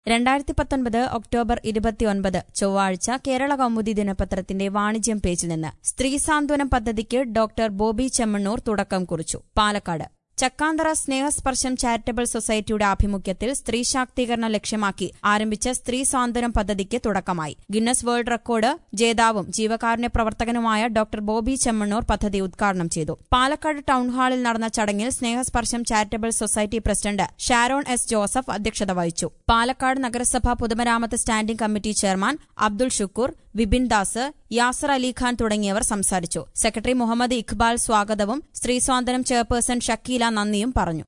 രണ്ടായിരത്തി പത്തൊൻപത് ഒക്ടോബർ ഇരുപത്തിയൊൻപത് ചൊവ്വാഴ്ച കേരള കൗമുദി ദിനപത്രത്തിന്റെ വാണിജ്യം പേജിൽ നിന്ന് സ്ത്രീ സാന്ത്വനം പദ്ധതിക്ക് ഡോക്ടർ ബോബി ചെമ്മണ്ണൂർ തുടക്കം കുറിച്ചു പാലക്കാട് ചക്കാന്തറ സ്നേഹസ്പർശം ചാരിറ്റബിൾ സൊസൈറ്റിയുടെ ആഭിമുഖ്യത്തിൽ സ്ത്രീ ശാക്തീകരണം ലക്ഷ്യമാക്കി ആരംഭിച്ച സ്ത്രീ സാന്ത്വനം പദ്ധതിക്ക് തുടക്കമായി ഗിന്നസ് വേൾഡ് റെക്കോർഡ് ജേതാവും ജീവകാരുണ്യ പ്രവർത്തകനുമായ ഡോക്ടർ ബോബി ചെമ്മണ്ണൂർ പദ്ധതി ഉദ്ഘാടനം ചെയ്തു പാലക്കാട് ടൌൺഹാളിൽ നടന്ന ചടങ്ങിൽ Snehasparsham charitable society president Sharon S Joseph അധ്യക്ഷത വഹിച്ചു പാലക്കാട് നഗരസഭ പൊതുമരാമത്ത് standing committee chairman Abdul Shukoor Vipin Das Yasar Alikhan തുടങ്ങിയവർ സംസാരിച്ചു സെക്രട്ടറി മുഹമ്മദ് ഇഖ്ബാൽ സ്വാഗതവും സ്ത്രീ സ്വാതന്ത്ര്യം ചെയർപേഴ്സൺ ഷക്കീല നന്ദിയും പറഞ്ഞു